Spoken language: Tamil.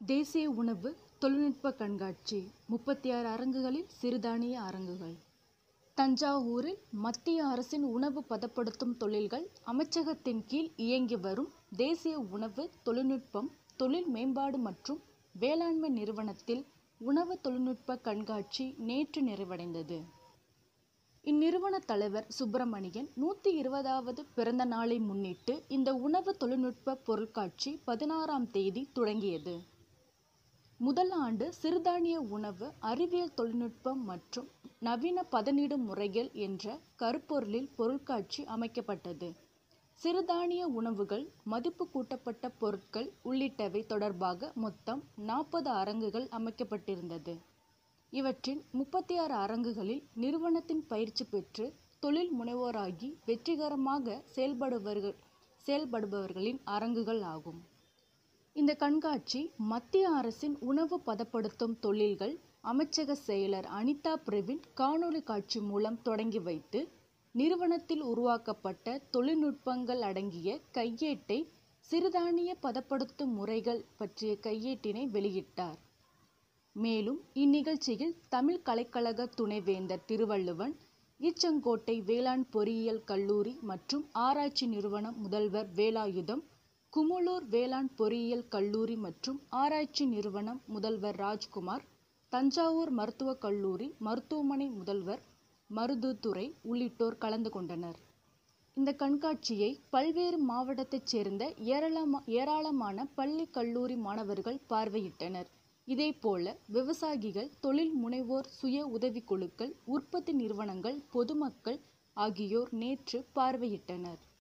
தேசிய உணவு தொழில்நுட்ப கண்காட்சி முப்பத்தி ஆறு அரங்குகளில் சிறுதானிய அரங்குகள் தஞ்சாவூரில் மத்திய அரசின் உணவு பதப்படுத்தும் தொழில்கள் அமைச்சகத்தின் கீழ் இயங்கி வரும் தேசிய உணவு தொழில்நுட்பம் தொழில் மேம்பாடு மற்றும் வேளாண்மை நிறுவனத்தில் உணவு தொழில்நுட்ப கண்காட்சி நேற்று நிறைவடைந்தது இந்நிறுவன தலைவர் சுப்பிரமணியன் நூற்றி இருபதாவது பிறந்த நாளை முன்னிட்டு இந்த உணவு தொழில்நுட்ப பொருட்காட்சி பதினாறாம் தேதி தொடங்கியது முதல் ஆண்டு சிறுதானிய உணவு அறிவியல் தொழில்நுட்பம் மற்றும் நவீன பதனிடும் முறைகள் என்ற கருப்பொருளில் பொருட்காட்சி அமைக்கப்பட்டது சிறுதானிய உணவுகள் மதிப்பு கூட்டப்பட்ட பொருட்கள் உள்ளிட்டவை தொடர்பாக மொத்தம் நாற்பது அரங்குகள் அமைக்கப்பட்டிருந்தது இவற்றின் முப்பத்தி ஆறு அரங்குகளில் நிறுவனத்தின் பயிற்சி பெற்று தொழில் முனைவோராகி வெற்றிகரமாக செயல்படுபவர்கள் செயல்படுபவர்களின் அரங்குகள் ஆகும் இந்த கண்காட்சி மத்திய அரசின் உணவு பதப்படுத்தும் தொழில்கள் அமைச்சக செயலர் அனிதா பிரவீன் காணொளி காட்சி மூலம் தொடங்கி வைத்து நிறுவனத்தில் உருவாக்கப்பட்ட தொழில்நுட்பங்கள் அடங்கிய கையேட்டை சிறுதானிய பதப்படுத்தும் முறைகள் பற்றிய கையேட்டினை வெளியிட்டார் மேலும் இந்நிகழ்ச்சியில் தமிழ் கலைக்கழக துணைவேந்தர் திருவள்ளுவன் ஈச்சங்கோட்டை வேளாண் பொறியியல் கல்லூரி மற்றும் ஆராய்ச்சி நிறுவன முதல்வர் வேலாயுதம் குமுளூர் வேளாண் பொறியியல் கல்லூரி மற்றும் ஆராய்ச்சி நிறுவனம் முதல்வர் ராஜ்குமார் தஞ்சாவூர் மருத்துவக் கல்லூரி மருத்துவமனை முதல்வர் மருதுத்துறை உள்ளிட்டோர் கலந்து கொண்டனர் இந்த கண்காட்சியை பல்வேறு மாவட்டத்தைச் சேர்ந்த ஏராளமா ஏராளமான பள்ளி கல்லூரி மாணவர்கள் பார்வையிட்டனர் இதேபோல விவசாயிகள் தொழில் முனைவோர் சுய உதவிக்குழுக்கள் உற்பத்தி நிறுவனங்கள் பொதுமக்கள் ஆகியோர் நேற்று பார்வையிட்டனர்